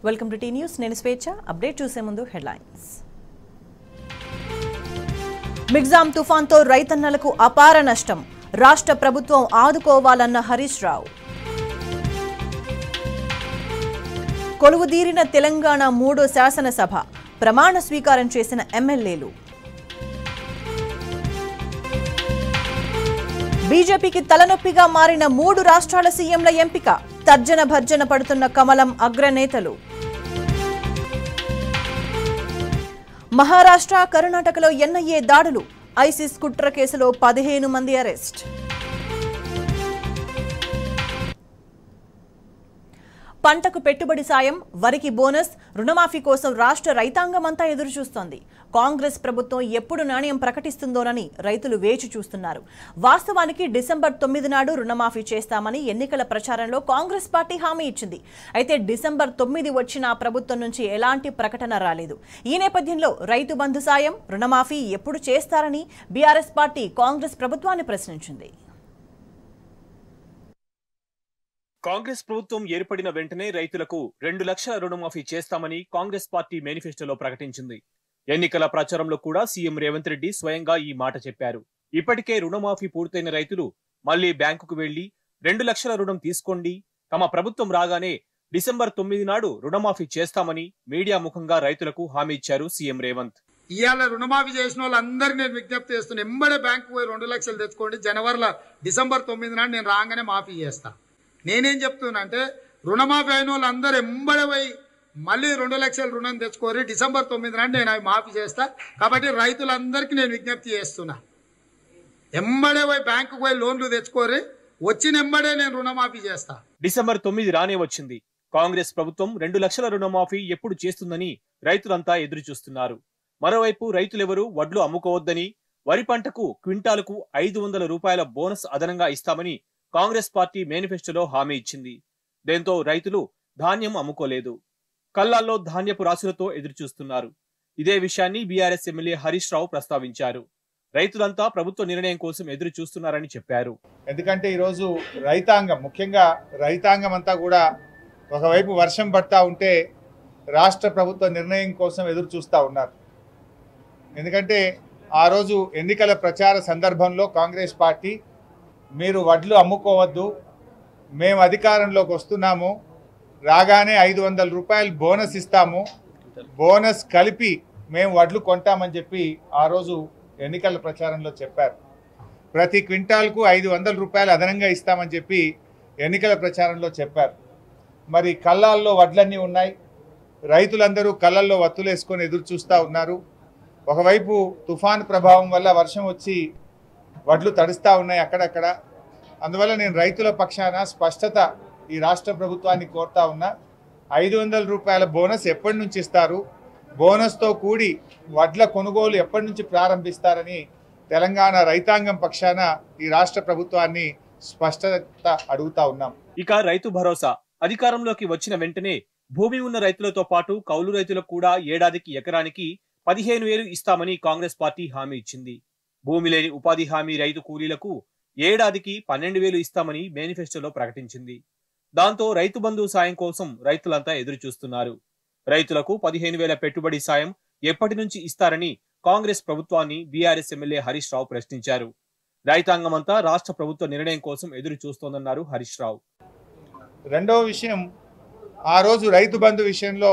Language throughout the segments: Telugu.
వెల్కమ్ టు టీ న్యూస్ నేను స్వేచ్ఛ అప్డేట్ చూసే ముందు హెడ్లైన్స్ మిగ్జాం తుఫాన్తో రైతన్నలకు అపార నష్టం రాష్ట్ర ప్రభుత్వం ఆదుకోవాలన్న హరీష్ రావు కొలువుదీరిన తెలంగాణ మూడో శాసనసభ ప్రమాణ స్వీకారం చేసిన ఎమ్మెల్యేలు బీజేపీకి తలనొప్పిగా మారిన మూడు రాష్ట్రాల సీఎంల ఎంపిక తర్జన భర్జన పడుతున్న కమలం అగ్రనేతలు మహారాష్ట్ర కర్ణాటకలో ఎన్ఐఏ దాడులు ఐసిస్ కుట్ర కేసులో పదిహేను మంది అరెస్ట్ పంటకు పెట్టుబడి సాయం వరికి బోనస్ రుణమాఫీ కోసం రాష్ట్ర రైతాంగమంతా ఎదురుచూస్తోంది కాంగ్రెస్ ప్రభుత్వం ఎప్పుడు నాణ్యం ప్రకటిస్తుందోనని రైతులు వేచి చూస్తున్నారు వాస్తవానికి డిసెంబర్ తొమ్మిది నాడు రుణమాఫీ చేస్తామని ఎన్నికల ప్రచారంలో కాంగ్రెస్ పార్టీ హామీ ఇచ్చింది అయితే డిసెంబర్ తొమ్మిది వచ్చిన ఆ ప్రభుత్వం నుంచి ఎలాంటి ప్రకటన రాలేదు ఈ నేపథ్యంలో రైతు బంధు సాయం రుణమాఫీ ఎప్పుడు చేస్తారని బీఆర్ఎస్ పార్టీ కాంగ్రెస్ ప్రభుత్వాన్ని ప్రశ్నించింది కాంగ్రెస్ ప్రభుత్వం ఏర్పడిన వెంటనే రైతులకు రెండు లక్షల రుణమాఫీ చేస్తామని కాంగ్రెస్ పార్టీ మేనిఫెస్టోలో ప్రకటించింది ఎన్నికల ప్రచారంలో కూడా సీఎం రేవంత్ రెడ్డి స్వయంగా ఈ మాట చెప్పారు ఇప్పటికే రుణమాఫీ పూర్తయిన రైతులు మళ్లీ బ్యాంకుకు వెళ్లి రెండు లక్షల రుణం తీసుకోండి తమ ప్రభుత్వం రాగానే డిసెంబర్ తొమ్మిది నాడు రుణమాఫీ చేస్తామని మీడియా ముఖంగా రైతులకు హామీ ఇచ్చారు సీఎం రేవంత్ ఇవాళ రుణమాఫీ చేసిన వాళ్ళందరికీ నేను విజ్ఞప్తి చేస్తున్నా ఎంబడే బ్యాంకు పోయి రెండు లక్షలు తెచ్చుకోండి జనవరిలో డిసెంబర్ తొమ్మిది నాడు నేను రాగానే మాఫీ చేస్తా నేనేం చెప్తున్నా అంటే రుణమాఫీ అయిన వాళ్ళందరూ ఎంబడే పోయి మళ్ళీ రెండు లక్షల రుణం తెచ్చుకోరి డిసెంబర్ తొమ్మిది నాడు నేను అవి మాఫీ చేస్తా కాబట్టి రైతులందరికీ నేను విజ్ఞప్తి చేస్తున్నా ఎంబడే పోయి బ్యాంకు పోయి లోన్లు తెచ్చుకోరి వచ్చిన ఎంబడే నేను రుణమాఫీ చేస్తా డిసెంబర్ తొమ్మిది రానే వచ్చింది కాంగ్రెస్ ప్రభుత్వం రెండు లక్షల రుణమాఫీ ఎప్పుడు చేస్తుందని రైతులంతా ఎదురు చూస్తున్నారు మరోవైపు రైతులెవరూ వడ్లు అమ్ముకోవద్దని వరి పంటకు క్వింటాలకు ఐదు వందల రూపాయల బోనస్ అదనంగా ఇస్తామని కాంగ్రెస్ పార్టీ మేనిఫెస్టోలో హామీ ఇచ్చింది దీంతో రైతులు ధాన్యం అమ్ముకోలేదు కల్లాల్లో ధాన్యపు రాశులతో ఎదురుచూస్తున్నారు ఇదే విషయాన్ని బీఆర్ఎస్ ఎమ్మెల్యే హరీష్ రావు ప్రస్తావించారు రైతులంతా ప్రభుత్వ నిర్ణయం కోసం ఎదురు చూస్తున్నారని చెప్పారు ఎందుకంటే ఈరోజు రైతాంగం ముఖ్యంగా రైతాంగం అంతా కూడా ఒకవైపు వర్షం పడతా ఉంటే రాష్ట్ర ప్రభుత్వ నిర్ణయం కోసం ఎదురు చూస్తూ ఉన్నారు ఎందుకంటే ఆ రోజు ఎన్నికల ప్రచార సందర్భంలో కాంగ్రెస్ పార్టీ మీరు వడ్లు అమ్ముకోవద్దు మేము అధికారంలోకి వస్తున్నాము రాగానే ఐదు వందల రూపాయలు బోనస్ ఇస్తాము బోనస్ కలిపి మేము వడ్లు కొంటామని చెప్పి ఆ రోజు ఎన్నికల ప్రచారంలో చెప్పారు ప్రతి క్వింటాల్కు ఐదు వందల రూపాయలు అదనంగా ఇస్తామని చెప్పి ఎన్నికల ప్రచారంలో చెప్పారు మరి కళ్ళాల్లో వడ్లన్నీ ఉన్నాయి రైతులందరూ కళ్ళల్లో వత్తులేసుకొని ఎదురు చూస్తూ ఉన్నారు ఒకవైపు తుఫాన్ ప్రభావం వల్ల వర్షం వచ్చి వడ్లు తడుస్తూ ఉన్నాయి అక్కడక్కడ అందువల్ల నేను రైతుల పక్షాన స్పష్టత ఈ రాష్ట్ర ప్రభుత్వాన్ని కోరుతా ఉన్నా ఐదు వందల రూపాయల బోనస్ ఎప్పటి నుంచి ఇస్తారు బోనస్తో కూడి వడ్ల కొనుగోలు ఎప్పటి నుంచి ప్రారంభిస్తారని తెలంగాణ రైతాంగం పక్షాన ఈ రాష్ట్ర ప్రభుత్వాన్ని స్పష్టత అడుగుతా ఉన్నాం ఇక రైతు భరోసా అధికారంలోకి వచ్చిన వెంటనే భూమి ఉన్న రైతులతో పాటు కౌలు రైతులకు కూడా ఏడాదికి ఎకరానికి పదిహేను వేలు ఇస్తామని కాంగ్రెస్ పార్టీ హామీ ఇచ్చింది భూమి లేని ఉపాధి హామీ రైతు కూలీలకు ఏడాదికి పన్నెండు వేలు ఇస్తామని మేనిఫెస్టోలో ప్రకటించింది దాంతో రైతు బంధు సాయం కోసం రైతులంతా ఎదురు చూస్తున్నారు రైతులకు పదిహేను వేల పెట్టుబడి సాయం ఎప్పటి నుంచి ఇస్తారని కాంగ్రెస్ ప్రభుత్వాన్ని బీఆర్ఎస్ ఎమ్మెల్యే హరీష్ రావు ప్రశ్నించారు రైతాంగమంతా రాష్ట్ర ప్రభుత్వ నిర్ణయం కోసం ఎదురు చూస్తోందన్నారు హరీష్ రావు రెండవ విషయం ఆ రోజు రైతు బంధు విషయంలో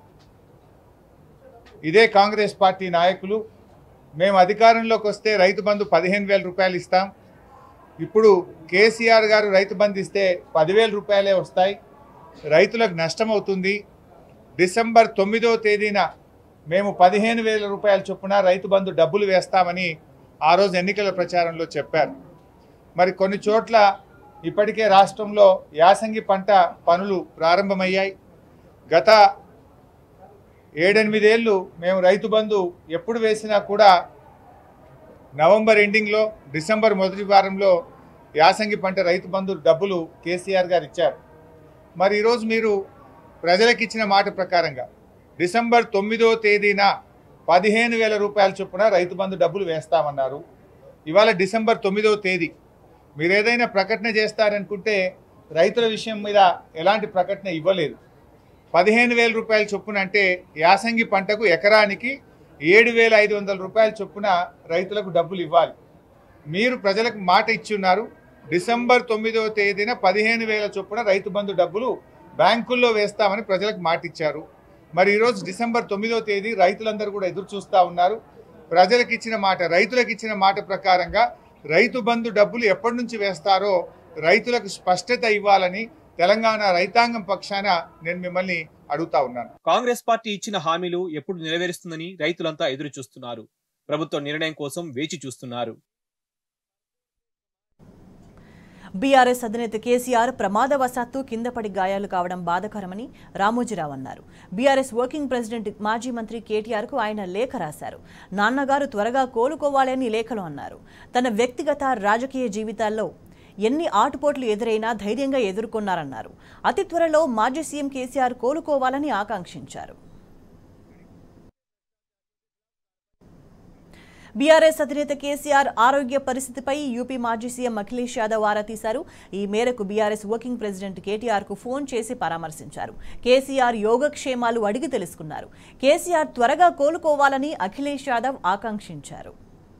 ఇదే కాంగ్రెస్ పార్టీ నాయకులు మేము అధికారంలోకి వస్తే రైతు బంధు పదిహేను వేల రూపాయలు ఇస్తాం ఇప్పుడు కేసీఆర్ గారు రైతు బంధు ఇస్తే పదివేల రూపాయలే వస్తాయి రైతులకు నష్టం అవుతుంది డిసెంబర్ తొమ్మిదో తేదీన మేము పదిహేను వేల రూపాయల చొప్పున రైతు బంధు డబ్బులు వేస్తామని ఆ రోజు ఎన్నికల ప్రచారంలో చెప్పారు మరి కొన్ని చోట్ల ఇప్పటికే రాష్ట్రంలో యాసంగి పంట పనులు ప్రారంభమయ్యాయి గత ఏడెనిమిదేళ్ళు మేము రైతు బంధు ఎప్పుడు వేసినా కూడా నవంబర్ ఎండింగ్లో డిసెంబర్ మొదటి వారంలో యాసంగి పంట రైతు బంధు డబ్బులు కేసీఆర్ గారు ఇచ్చారు మరి ఈరోజు మీరు ప్రజలకు ఇచ్చిన మాట ప్రకారంగా డిసెంబర్ తొమ్మిదో తేదీన పదిహేను వేల రూపాయల చొప్పున రైతు బంధు డబ్బులు వేస్తామన్నారు ఇవాళ డిసెంబర్ తొమ్మిదో తేదీ మీరు ఏదైనా ప్రకటన చేస్తారనుకుంటే రైతుల విషయం మీద ఎలాంటి ప్రకటన ఇవ్వలేదు పదిహేను వేల రూపాయల చొప్పున అంటే యాసంగి పంటకు ఎకరానికి ఏడు వేల ఐదు వందల రూపాయల చొప్పున రైతులకు డబ్బులు ఇవ్వాలి మీరు ప్రజలకు మాట ఇచ్చి ఉన్నారు డిసెంబర్ తొమ్మిదవ తేదీన పదిహేను వేల చొప్పున రైతు బంధు డబ్బులు బ్యాంకుల్లో వేస్తామని ప్రజలకు మాట ఇచ్చారు మరి ఈరోజు డిసెంబర్ తొమ్మిదవ తేదీ రైతులందరూ కూడా ఎదురు చూస్తూ ఉన్నారు ప్రజలకు ఇచ్చిన మాట రైతులకు ఇచ్చిన మాట ప్రకారంగా రైతు బంధు డబ్బులు ఎప్పటి నుంచి వేస్తారో రైతులకు స్పష్టత ఇవ్వాలని తెలంగాణ రైతాంగం పక్షాన నేను మిమ్మల్ని అడుగుతా ఉన్నాను కాంగ్రెస్ పార్టీ ఇచ్చిన హామీలు ఎప్పుడు నెరవేరుస్తుందని రైతులంతా ఎదురు చూస్తున్నారు ప్రభుత్వ నిర్ణయం కోసం వేచి చూస్తున్నారు బీఆర్ఎస్ అధినేత కేసీఆర్ ప్రమాదవశాత్తు కింద పడి గాయాలు కావడం బాధకరమని రామోజీరావు అన్నారు బీఆర్ఎస్ వర్కింగ్ ప్రెసిడెంట్ మాజీ మంత్రి కేటీఆర్కు ఆయన లేఖ రాశారు నాన్నగారు త్వరగా కోలుకోవాలని లేఖలో అన్నారు తన వ్యక్తిగత రాజకీయ జీవితాల్లో ఎన్ని ఆటుపోట్లు ఎదురైనా ధైర్యంగా ఎదుర్కొన్నారన్నారు అతి త్వరలో మాజీ సీఎం కేసీఆర్ కోలుకోవాలని ఆకాంక్షించారు బీఆర్ఎస్ అధినేత కేసీఆర్ ఆరోగ్య పరిస్థితిపై యూపీ మాజీ సీఎం అఖిలేష్ యాదవ్ ఆరా తీశారు ఈ మేరకు బీఆర్ఎస్ వర్కింగ్ ప్రెసిడెంట్ కేటీఆర్ కు ఫోన్ చేసి పరామర్శించారు కేసీఆర్ యోగక్షేమాలు అడిగి తెలుసుకున్నారు కేసీఆర్ త్వరగా కోలుకోవాలని అఖిలేష్ యాదవ్ ఆకాంక్షించారు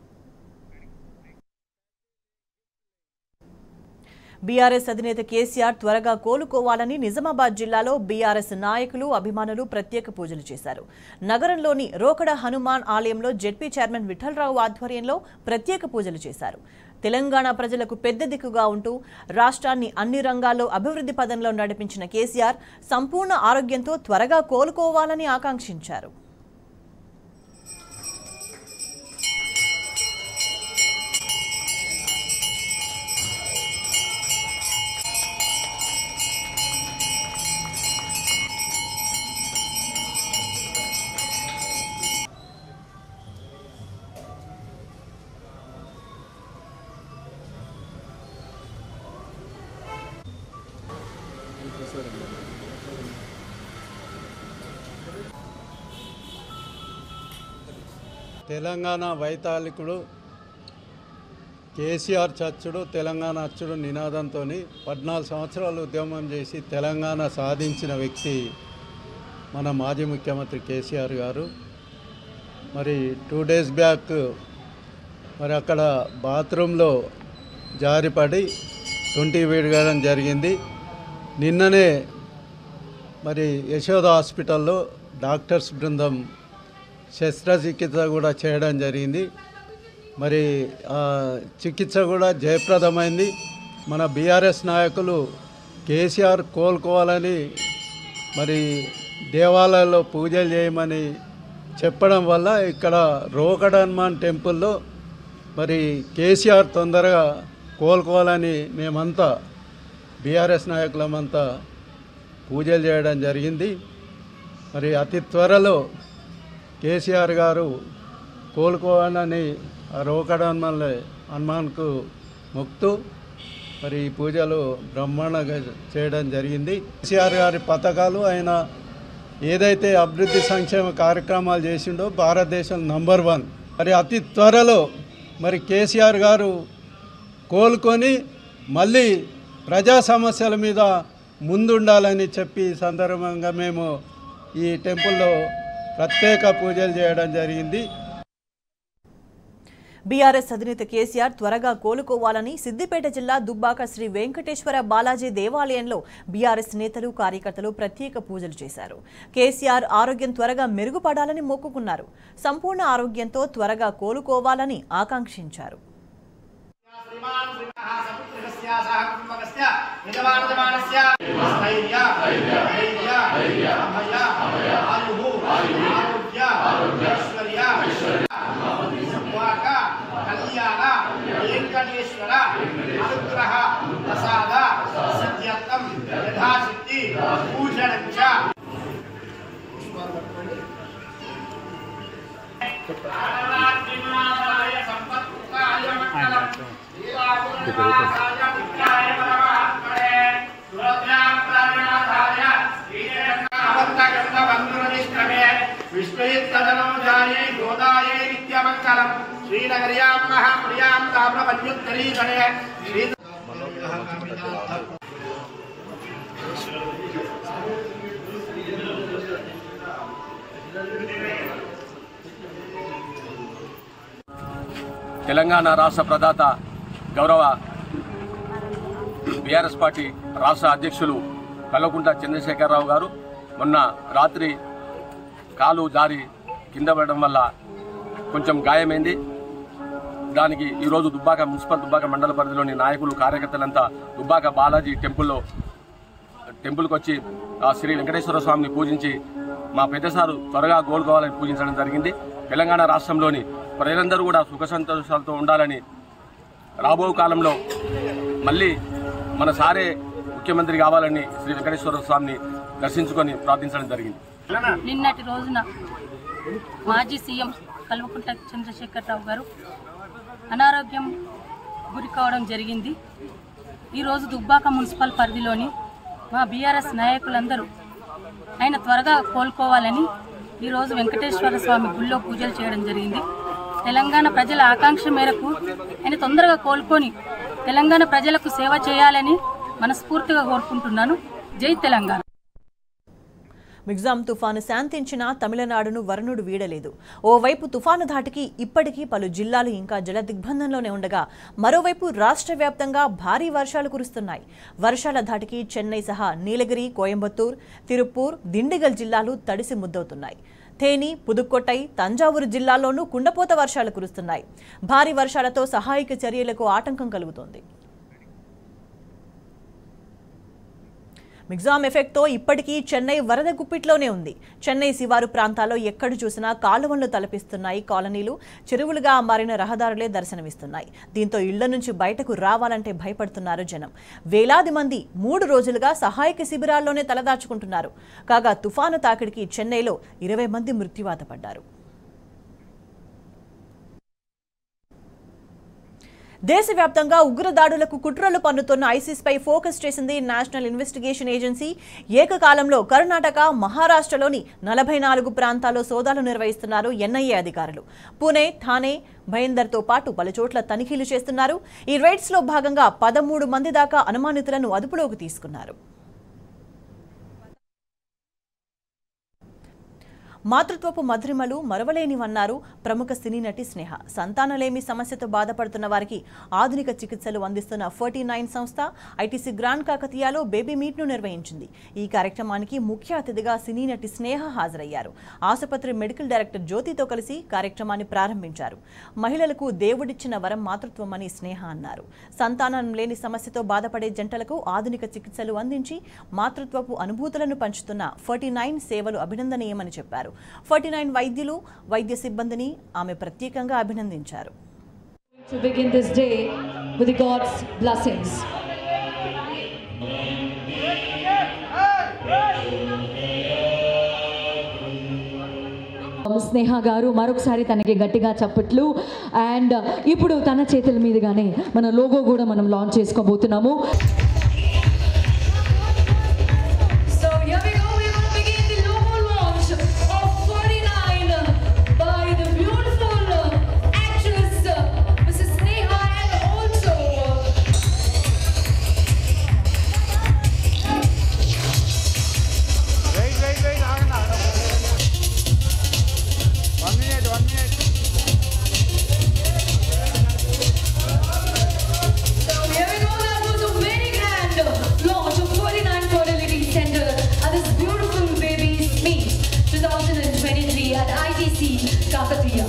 బీఆర్ఎస్ అధినేత కేసీఆర్ త్వరగా కోలుకోవాలని నిజామాబాద్ జిల్లాలో బీఆర్ఎస్ నాయకులు అభిమానులు ప్రత్యేక పూజలు చేశారు నగరంలోని రోకడ హనుమాన్ ఆలయంలో జెడ్పీ చైర్మన్ విఠలరావు ఆధ్వర్యంలో ప్రత్యేక పూజలు చేశారు తెలంగాణ ప్రజలకు పెద్ద దిక్కుగా ఉంటూ రాష్ట్రాన్ని అన్ని రంగాల్లో అభివృద్ధి పదంలో నడిపించిన కేసీఆర్ సంపూర్ణ ఆరోగ్యంతో త్వరగా కోలుకోవాలని ఆకాంక్షించారు తెలంగాణ వైతాళికుడు కేసీఆర్ చచ్చుడు తెలంగాణ అచ్చుడు నినాదంతో పద్నాలుగు సంవత్సరాలు ఉద్యమం చేసి తెలంగాణ సాధించిన వ్యక్తి మన మాజీ ముఖ్యమంత్రి కేసీఆర్ గారు మరి టూ డేస్ బ్యాక్ మరి అక్కడ బాత్రూంలో జారిపడి తుంటి విడగడం జరిగింది నిన్ననే మరి యశోద హాస్పిటల్లో డాక్టర్స్ బృందం శస్త్రచికిత్స కూడా చేయడం జరిగింది మరి ఆ చికిత్స కూడా జయప్రదమైంది మన బీఆర్ఎస్ నాయకులు కేసీఆర్ కోలుకోవాలని మరి దేవాలయాల్లో పూజలు చేయమని చెప్పడం వల్ల ఇక్కడ రోకడ హనుమాన్ టెంపుల్లో మరి కేసీఆర్ తొందరగా కోలుకోవాలని మేమంతా బీఆర్ఎస్ నాయకులమంతా పూజలు చేయడం జరిగింది మరి అతి త్వరలో కేసీఆర్ గారు కోలుకోవాలని ఆ రోకడ హనుమాన్ హనుమాన్కు మొక్తూ మరి ఈ పూజలు బ్రహ్మాండంగా చేయడం జరిగింది కేసీఆర్ గారి పథకాలు ఆయన ఏదైతే అభివృద్ధి సంక్షేమ కార్యక్రమాలు చేసిండో భారతదేశం నంబర్ వన్ మరి అతి త్వరలో మరి కేసీఆర్ గారు కోలుకొని మళ్ళీ ప్రజా సమస్యల మీద ముందుండాలని చెప్పి ఈ సందర్భంగా మేము ఈ టెంపుల్లో ప్రత్యేక పూజలు చేయడం జరిగింది బీఆర్ఎస్ అధినేత కేసీఆర్ త్వరగా కోలుకోవాలని సిద్దిపేట జిల్లా దుబ్బాక శ్రీ వెంకటేశ్వర బాలాజీ దేవాలయంలో బీఆర్ఎస్ నేతలు కార్యకర్తలు ప్రత్యేక పూజలు చేశారు కేసీఆర్ ఆరోగ్యం త్వరగా మెరుగుపడాలని మొక్కుకున్నారు సంపూర్ణ ఆరోగ్యంతో త్వరగా కోలుకోవాలని ఆకాంక్షించారు కళ్యాణ వెంకటేశ్వర అనుగ్రహ ప్రసాద సిద్ధ్యర్థం యథాశక్తి పూజనం చ విష్ణుయుత్తదనోజాయే గోదాయే నిత్యమంగళం శ్రీనగర్యాం మహాప్రియాం తామ్రవన్యుత్తరీగణే శ్రీ తెలంగాణ రాష్ట్ర ప్రదాత గౌరవ బీఆర్ఎస్ పార్టీ రాష్ట్ర అధ్యక్షులు కల్వకుంట్ల చంద్రశేఖరరావు గారు మొన్న రాత్రి కాలు జారి కింద పడడం వల్ల కొంచెం గాయమైంది దానికి ఈరోజు దుబ్బాక మున్సిపల్ దుబ్బాక మండల పరిధిలోని నాయకులు కార్యకర్తలంతా దుబ్బాక బాలాజీ టెంపుల్లో టెంపుల్కి వచ్చి ఆ శ్రీ వెంకటేశ్వర స్వామిని పూజించి మా పెద్దసారు త్వరగా కోలుకోవాలని పూజించడం జరిగింది తెలంగాణ రాష్ట్రంలోని ప్రజలందరూ కూడా సుఖ సంతోషాలతో ఉండాలని రాబో కాలంలో మళ్ళీ మన సారే ముఖ్యమంత్రి కావాలని శ్రీ వెంకటేశ్వర స్వామిని దర్శించుకొని ప్రార్థించడం జరిగింది నిన్నటి రోజున మాజీ సీఎం కల్వకుంట్ల చంద్రశేఖరరావు గారు అనారోగ్యం గురి కావడం జరిగింది ఈరోజు దుబ్బాక మున్సిపల్ పరిధిలోని మా బీఆర్ఎస్ నాయకులందరూ ఆయన త్వరగా కోలుకోవాలని ఈరోజు వెంకటేశ్వర స్వామి గుళ్ళో పూజలు చేయడం జరిగింది తెలంగాణ ప్రజల ఆకాంక్ష మేరకు ఆయన తొందరగా కోలుకొని తెలంగాణ ప్రజలకు సేవ చేయాలని మనస్ఫూర్తిగా కోరుకుంటున్నాను జై తెలంగాణ మిగ్జాం తుఫాను శాంతించినా తమిళనాడును వరుణుడు వీడలేదు ఓవైపు తుఫాను ధాటికి ఇప్పటికీ పలు జిల్లాలు ఇంకా జల దిగ్బంధంలోనే ఉండగా మరోవైపు రాష్ట్ర వ్యాప్తంగా భారీ వర్షాలు కురుస్తున్నాయి వర్షాల ధాటికి చెన్నై సహా నీలగిరి కోయంబత్తూర్ తిరుప్పూర్ దిండిగల్ జిల్లాలు తడిసి ముద్దవుతున్నాయి తేని పుదుక్కొట్టై తంజావూరు జిల్లాల్లోనూ కుండపోత వర్షాలు కురుస్తున్నాయి భారీ వర్షాలతో సహాయక చర్యలకు ఆటంకం కలుగుతోంది మిగ్జామ్ ఎఫెక్ట్తో ఇప్పటికీ చెన్నై వరద గుప్పిట్లోనే ఉంది చెన్నై శివారు ప్రాంతాల్లో ఎక్కడ చూసినా కాలువలు తలపిస్తున్నాయి కాలనీలు చెరువులుగా మారిన రహదారులే దర్శనమిస్తున్నాయి దీంతో ఇళ్ల నుంచి బయటకు రావాలంటే భయపడుతున్నారు జనం వేలాది మంది మూడు రోజులుగా సహాయక శిబిరాల్లోనే తలదాచుకుంటున్నారు కాగా తుఫాను తాకిడికి చెన్నైలో ఇరవై మంది మృత్యువాత పడ్డారు దేశవ్యాప్తంగా ఉగ్రదాడులకు కుట్రలు పన్నుతున్న ఐసిస్పై ఫోకస్ చేసింది నేషనల్ ఇన్వెస్టిగేషన్ ఏజెన్సీ ఏకకాలంలో కర్ణాటక మహారాష్ట్రలోని నలభై నాలుగు ప్రాంతాల్లో సోదాలు నిర్వహిస్తున్నారు ఎన్ఐఏ అధికారులు పూణే థానే భయందర్తో పాటు పలుచోట్ల తనిఖీలు చేస్తున్నారు ఈ రైడ్స్లో భాగంగా పదమూడు మంది దాకా అనుమానితులను అదుపులోకి తీసుకున్నారు మాతృత్వపు మధురిమలు మరవలేనివన్నారు ప్రముఖ సినీ నటి స్నేహ సంతానలేమి సమస్యతో బాధపడుతున్న వారికి ఆధునిక చికిత్సలు అందిస్తున్న ఫర్టీ నైన్ సంస్థ ఐటీసీ గ్రాండ్ కాకతీయాలో బేబీ మీట్ను నిర్వహించింది ఈ కార్యక్రమానికి ముఖ్య అతిథిగా సినీ నటి స్నేహ హాజరయ్యారు ఆసుపత్రి మెడికల్ డైరెక్టర్ జ్యోతితో కలిసి కార్యక్రమాన్ని ప్రారంభించారు మహిళలకు దేవుడిచ్చిన వరం మాతృత్వమని స్నేహ అన్నారు సంతానం లేని సమస్యతో బాధపడే జంటలకు ఆధునిక చికిత్సలు అందించి మాతృత్వపు అనుభూతులను పంచుతున్న ఫర్టీ నైన్ సేవలు అభినందనీయమని చెప్పారు ఫర్టీ నైన్ వైద్యులు వైద్య సిబ్బందిని ఆమె ప్రత్యేకంగా అభినందించారు to begin this day with the God's blessings. స్నేహ గారు మరొకసారి తనకి గట్టిగా చప్పట్లు అండ్ ఇప్పుడు తన చేతుల మీదుగానే మన లోగో కూడా మనం లాంచ్ చేసుకోబోతున్నాము So here we go. We will begin the logo launch of 49 by the beautiful actress Mrs. Neha and also wait wait wait ఆగండి ఆగండి one minute one minute So here we go. That was a very grand launch of 49 Fertility Center and this beautiful baby's meet 2023 at ITC Kakatiya.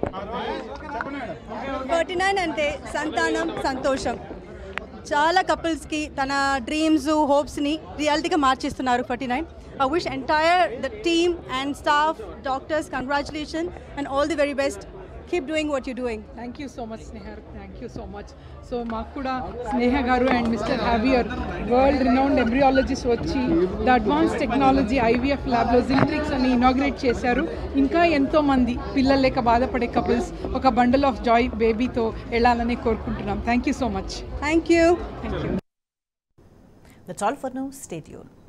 Forty nine అంటే సంతానం సంతోషం చాలా కపుల్స్కి తన డ్రీమ్స్ హోప్స్ని రియాలిటీగా మార్చేస్తున్నారు forty nine I wish entire the team and staff doctors congratulation and all the very best keep doing what you doing thank you so much Sneha thank you so much so మాకు కూడా స్నేహ గారు and mister Javier world renowned embryologist వచ్చి ద అడ్వాన్స్ టెక్నాలజీ ఐవీఎఫ్ ల్యాబ్లో జిల్ట్రిక్స్ అని ఇనాగ్రేట్ చేశారు ఇంకా ఎంతో మంది పిల్లలు లేక బాధపడే కపుల్స్ ఒక బండల్ ఆఫ్ జాయ్ బేబీతో వెళ్ళాలని కోరుకుంటున్నాం thank you so much thank you thank you that's all for now stay tune